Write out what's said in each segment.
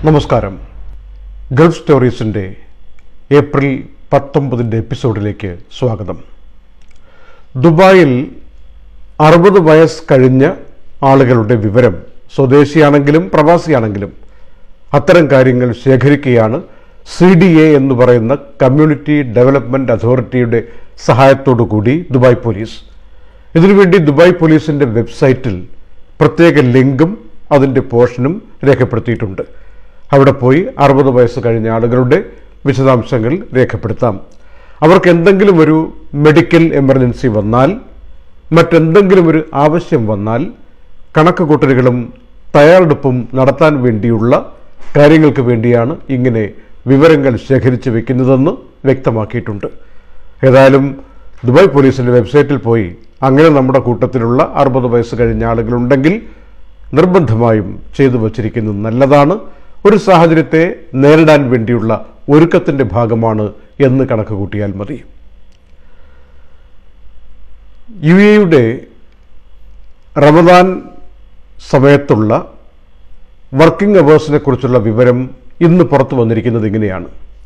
നമസ്കാരം Gulf സ്റ്റോറീസിൻ്റെ April പത്തൊമ്പതിൻ്റെ എപ്പിസോഡിലേക്ക് സ്വാഗതം ദുബായിൽ അറുപത് വയസ്സ് കഴിഞ്ഞ ആളുകളുടെ വിവരം സ്വദേശിയാണെങ്കിലും പ്രവാസിയാണെങ്കിലും അത്തരം കാര്യങ്ങൾ ശേഖരിക്കുകയാണ് സി ഡി എ എന്ന് പറയുന്ന കമ്മ്യൂണിറ്റി ഡെവലപ്മെൻറ്റ് അതോറിറ്റിയുടെ സഹായത്തോടു കൂടി ദുബായ് പോലീസ് ഇതിനുവേണ്ടി ദുബായ് പോലീസിൻ്റെ വെബ്സൈറ്റിൽ പ്രത്യേക ലിങ്കും അതിൻ്റെ പോർഷനും രേഖപ്പെടുത്തിയിട്ടുണ്ട് അവിടെ പോയി അറുപത് വയസ്സ് കഴിഞ്ഞ ആളുകളുടെ വിശദാംശങ്ങൾ രേഖപ്പെടുത്താം അവർക്ക് എന്തെങ്കിലും ഒരു മെഡിക്കൽ എമർജൻസി വന്നാൽ മറ്റെന്തെങ്കിലും ഒരു ആവശ്യം വന്നാൽ കണക്ക് കൂട്ടലുകളും തയ്യാറെടുപ്പും നടത്താൻ വേണ്ടിയുള്ള കാര്യങ്ങൾക്ക് വേണ്ടിയാണ് ഇങ്ങനെ വിവരങ്ങൾ ശേഖരിച്ച് വെക്കുന്നതെന്ന് വ്യക്തമാക്കിയിട്ടുണ്ട് ഏതായാലും ദുബായ് പോലീസിൻ്റെ വെബ്സൈറ്റിൽ പോയി അങ്ങനെ നമ്മുടെ കൂട്ടത്തിലുള്ള അറുപത് വയസ്സ് കഴിഞ്ഞ ആളുകളുണ്ടെങ്കിൽ നിർബന്ധമായും ചെയ്തു വച്ചിരിക്കുന്നത് നല്ലതാണ് ഒരു സാഹചര്യത്തെ നേരിടാൻ വേണ്ടിയുള്ള ഒരുക്കത്തിൻ്റെ ഭാഗമാണ് എന്ന് കണക്ക് കൂട്ടിയാൽ മതി യു എയുടെ റമദാൻ സമയത്തുള്ള വർക്കിംഗ് അവേഴ്സിനെ കുറിച്ചുള്ള വിവരം ഇന്ന് പുറത്തു വന്നിരിക്കുന്നത് ഇങ്ങനെയാണ്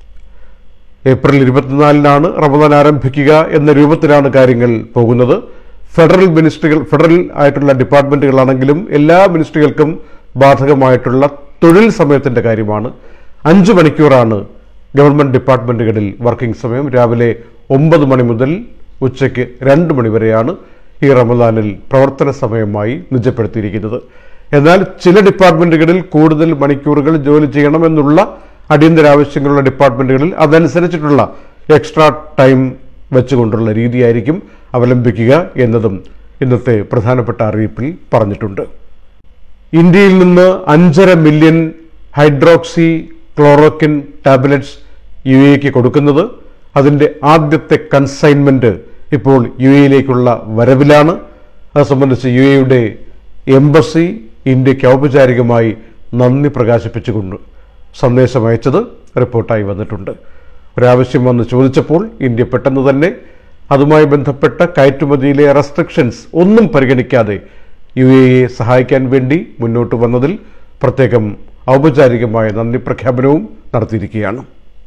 ഏപ്രിൽ ഇരുപത്തിനാലിനാണ് റമദാൻ ആരംഭിക്കുക എന്ന രൂപത്തിലാണ് കാര്യങ്ങൾ പോകുന്നത് ഫെഡറൽ മിനിസ്ട്രികൾ ഫെഡറൽ ആയിട്ടുള്ള ഡിപ്പാർട്ട്മെൻറ്റുകളാണെങ്കിലും എല്ലാ മിനിസ്ട്രികൾക്കും ബാധകമായിട്ടുള്ള തൊഴിൽ സമയത്തിൻ്റെ കാര്യമാണ് അഞ്ച് മണിക്കൂറാണ് ഗവൺമെൻറ് ഡിപ്പാർട്ട്മെൻറ്റുകളിൽ വർക്കിംഗ് സമയം രാവിലെ ഒമ്പത് മണി മുതൽ ഉച്ചയ്ക്ക് രണ്ട് മണി വരെയാണ് ഈ റമദാനിൽ പ്രവർത്തന സമയമായി നിജപ്പെടുത്തിയിരിക്കുന്നത് എന്നാൽ ചില ഡിപ്പാർട്ട്മെൻറ്റുകളിൽ കൂടുതൽ മണിക്കൂറുകൾ ജോലി ചെയ്യണമെന്നുള്ള അടിയന്തര ആവശ്യങ്ങളുള്ള ഡിപ്പാർട്ട്മെൻറ്റുകളിൽ അതനുസരിച്ചിട്ടുള്ള എക്സ്ട്രാ ടൈം വെച്ചുകൊണ്ടുള്ള രീതിയായിരിക്കും അവലംബിക്കുക എന്നതും ഇന്നത്തെ പ്രധാനപ്പെട്ട അറിയിപ്പിൽ പറഞ്ഞിട്ടുണ്ട് ഇന്ത്യയിൽ നിന്ന് അഞ്ചര മില്യൺ ഹൈഡ്രോക്സി ക്ലോറോക്കിൻ ടാബ്ലറ്റ്സ് യു എക്ക് കൊടുക്കുന്നത് അതിൻ്റെ ആദ്യത്തെ കൺസൈൻമെൻറ്റ് ഇപ്പോൾ യു എയിലേക്കുള്ള വരവിലാണ് അത് സംബന്ധിച്ച് യു എയുടെ എംബസി ഇന്ത്യക്ക് ഔപചാരികമായി നന്ദി പ്രകാശിപ്പിച്ചുകൊണ്ട് സന്ദേശം അയച്ചത് റിപ്പോർട്ടായി വന്നിട്ടുണ്ട് ഒരാവശ്യം വന്ന് ചോദിച്ചപ്പോൾ ഇന്ത്യ പെട്ടെന്ന് തന്നെ അതുമായി ബന്ധപ്പെട്ട കയറ്റുമതിയിലെ റെസ്ട്രിക്ഷൻസ് ഒന്നും പരിഗണിക്കാതെ യു എയെ സഹായിക്കാൻ വേണ്ടി മുന്നോട്ട് വന്നതിൽ പ്രത്യേകം ഔപചാരികമായ നന്ദി പ്രഖ്യാപനവും നടത്തിയിരിക്കുകയാണ്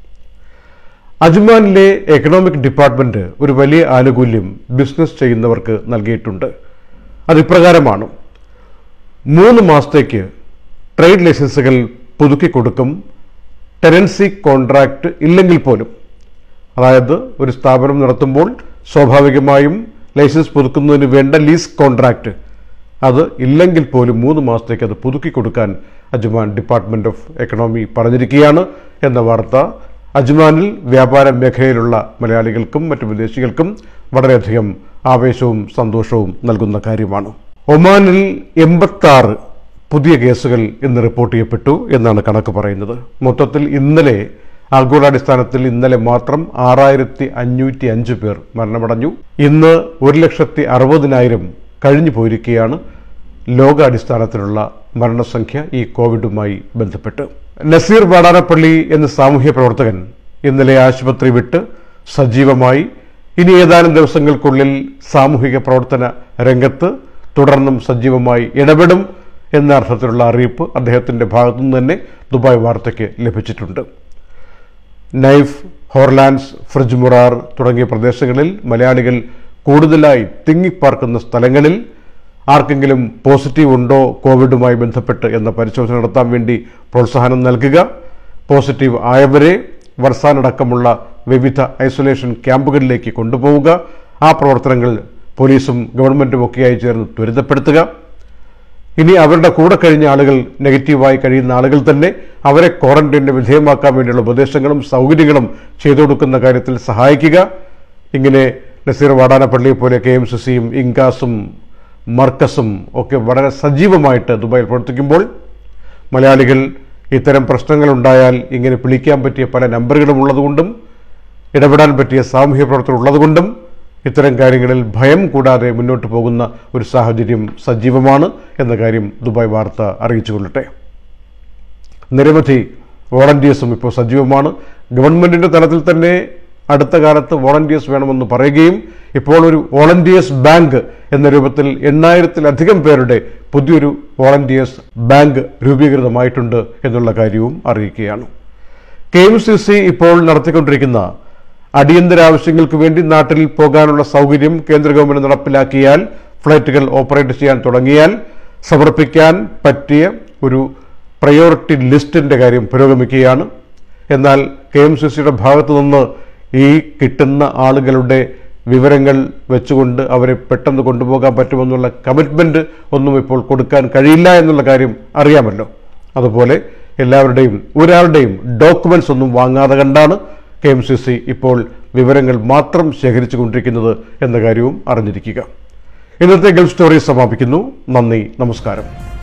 അജ്മാനിലെ എക്കണോമിക് ഡിപ്പാർട്ട്മെന്റ് ഒരു വലിയ ആനുകൂല്യം ബിസിനസ് ചെയ്യുന്നവർക്ക് നൽകിയിട്ടുണ്ട് അതിപ്രകാരമാണ് മൂന്ന് മാസത്തേക്ക് ട്രേഡ് ലൈസൻസുകൾ പുതുക്കി കൊടുക്കും ടെനൻസി കോൺട്രാക്റ്റ് ഇല്ലെങ്കിൽ പോലും അതായത് ഒരു സ്ഥാപനം നടത്തുമ്പോൾ സ്വാഭാവികമായും ലൈസൻസ് പുതുക്കുന്നതിന് വേണ്ട ലീസ് കോൺട്രാക്റ്റ് അത് ഇല്ലെങ്കിൽ പോലും മൂന്ന് മാസത്തേക്ക് അത് പുതുക്കി കൊടുക്കാൻ അജ്മാൻ ഡിപ്പാർട്ട്മെന്റ് ഓഫ് എക്കണോമി പറഞ്ഞിരിക്കുകയാണ് എന്ന വാർത്ത അജ്മാനിൽ വ്യാപാര മേഖലയിലുള്ള മലയാളികൾക്കും മറ്റു വിദേശികൾക്കും വളരെയധികം ആവേശവും സന്തോഷവും നൽകുന്ന കാര്യമാണ് ഒമാനിൽ എൺപത്താറ് പുതിയ കേസുകൾ ഇന്ന് റിപ്പോർട്ട് ചെയ്യപ്പെട്ടു എന്നാണ് കണക്ക് പറയുന്നത് മൊത്തത്തിൽ ഇന്നലെ ആഗോളാടിസ്ഥാനത്തിൽ ഇന്നലെ മാത്രം ആറായിരത്തി അഞ്ഞൂറ്റി അഞ്ച് പേർ മരണമടഞ്ഞു ഇന്ന് ഒരു ലക്ഷത്തി അറുപതിനായിരം കഴിഞ്ഞു പോയിരിക്കുകയാണ് ലോകാടിസ്ഥാനത്തിലുള്ള മരണസംഖ്യ ഈ കോവിഡുമായി ബന്ധപ്പെട്ട് നസീർ വാടാനപ്പള്ളി എന്ന സാമൂഹ്യ പ്രവർത്തകൻ ഇന്നലെ ആശുപത്രി വിട്ട് സജീവമായി ഇനി ഏതാനും ദിവസങ്ങൾക്കുള്ളിൽ സാമൂഹിക പ്രവർത്തന രംഗത്ത് തുടർന്നും സജീവമായി ഇടപെടും എന്ന അർത്ഥത്തിലുള്ള അറിയിപ്പ് അദ്ദേഹത്തിൻ്റെ ഭാഗത്തുനിന്ന് തന്നെ ദുബായ് വാർത്തയ്ക്ക് ലഭിച്ചിട്ടുണ്ട് നൈഫ് ഹോർലാൻഡ്സ് ഫ്രിജ് മുറാർ തുടങ്ങിയ പ്രദേശങ്ങളിൽ മലയാളികൾ കൂടുതലായി തിങ്ങിപ്പാർക്കുന്ന സ്ഥലങ്ങളിൽ ആർക്കെങ്കിലും പോസിറ്റീവ് ഉണ്ടോ കോവിഡുമായി ബന്ധപ്പെട്ട് എന്ന പരിശോധന നടത്താൻ വേണ്ടി പ്രോത്സാഹനം നൽകുക പോസിറ്റീവ് ആയവരെ വർഷാനടക്കമുള്ള വിവിധ ഐസൊലേഷൻ ക്യാമ്പുകളിലേക്ക് കൊണ്ടുപോവുക ആ പ്രവർത്തനങ്ങൾ പോലീസും ഗവൺമെൻറ്റും ഒക്കെയായി ചേർന്ന് ത്വരിതപ്പെടുത്തുക ഇനി അവരുടെ കൂടെ കഴിഞ്ഞ ആളുകൾ നെഗറ്റീവായി കഴിയുന്ന ആളുകൾ തന്നെ അവരെ ക്വാറന്റൈനിന് വിധേയമാക്കാൻ വേണ്ടിയുള്ള ഉപദേശങ്ങളും സൗകര്യങ്ങളും ചെയ്തു കൊടുക്കുന്ന കാര്യത്തിൽ സഹായിക്കുക ഇങ്ങനെ നസീർ വാടാനപ്പള്ളിയെ പോലെ കെ എം സി സിയും ഇൻകാസും മർക്കസും ഒക്കെ വളരെ സജീവമായിട്ട് ദുബായിൽ പ്രവർത്തിക്കുമ്പോൾ മലയാളികൾ ഇത്തരം പ്രശ്നങ്ങളുണ്ടായാൽ ഇങ്ങനെ വിളിക്കാൻ പറ്റിയ പല നമ്പറുകളും ഉള്ളതുകൊണ്ടും ഇടപെടാൻ പറ്റിയ സാമൂഹ്യ പ്രവർത്തനം ഉള്ളതുകൊണ്ടും ഇത്തരം കാര്യങ്ങളിൽ ഭയം കൂടാതെ മുന്നോട്ട് പോകുന്ന ഒരു സാഹചര്യം സജീവമാണ് എന്ന കാര്യം ദുബായ് വാർത്ത അറിയിച്ചു കൊള്ളട്ടെ നിരവധി വോളണ്ടിയേഴ്സും ഇപ്പോൾ സജീവമാണ് ഗവൺമെൻറ്റിൻ്റെ തലത്തിൽ തന്നെ അടുത്ത കാലത്ത് വോളണ്ടിയേഴ്സ് വേണമെന്ന് പറയുകയും ഇപ്പോൾ ഒരു വോളണ്ടിയേഴ്സ് ബാങ്ക് എന്ന രൂപത്തിൽ എണ്ണായിരത്തിലധികം പേരുടെ പുതിയൊരു വോളണ്ടിയേഴ്സ് ബാങ്ക് രൂപീകൃതമായിട്ടുണ്ട് എന്നുള്ള കാര്യവും അറിയിക്കുകയാണ് കെ എം സി സി ഇപ്പോൾ നടത്തിക്കൊണ്ടിരിക്കുന്ന അടിയന്തര ആവശ്യങ്ങൾക്ക് വേണ്ടി നാട്ടിൽ പോകാനുള്ള സൗകര്യം കേന്ദ്ര ഗവൺമെന്റ് നടപ്പിലാക്കിയാൽ ഫ്ലൈറ്റുകൾ ഓപ്പറേറ്റ് ചെയ്യാൻ തുടങ്ങിയാൽ സമർപ്പിക്കാൻ പറ്റിയ ഒരു പ്രയോറിറ്റി ലിസ്റ്റിന്റെ കാര്യം പുരോഗമിക്കുകയാണ് എന്നാൽ കെ എം സി സിയുടെ ഭാഗത്തു നിന്ന് ഈ കിട്ടുന്ന ആളുകളുടെ വിവരങ്ങൾ വെച്ചുകൊണ്ട് അവരെ പെട്ടെന്ന് കൊണ്ടുപോകാൻ പറ്റുമെന്നുള്ള കമ്മിറ്റ്മെന്റ് ഒന്നും ഇപ്പോൾ കൊടുക്കാൻ കഴിയില്ല എന്നുള്ള കാര്യം അറിയാമല്ലോ അതുപോലെ എല്ലാവരുടെയും ഒരാളുടെയും ഡോക്യുമെന്റ്സ് ഒന്നും വാങ്ങാതെ കണ്ടാണ് കെ എം സി സി ഇപ്പോൾ വിവരങ്ങൾ മാത്രം ശേഖരിച്ചു കൊണ്ടിരിക്കുന്നത് എന്ന കാര്യവും അറിഞ്ഞിരിക്കുക ഇന്നത്തെ ഗൾഫ് സ്റ്റോറി സമാപിക്കുന്നു നന്ദി നമസ്കാരം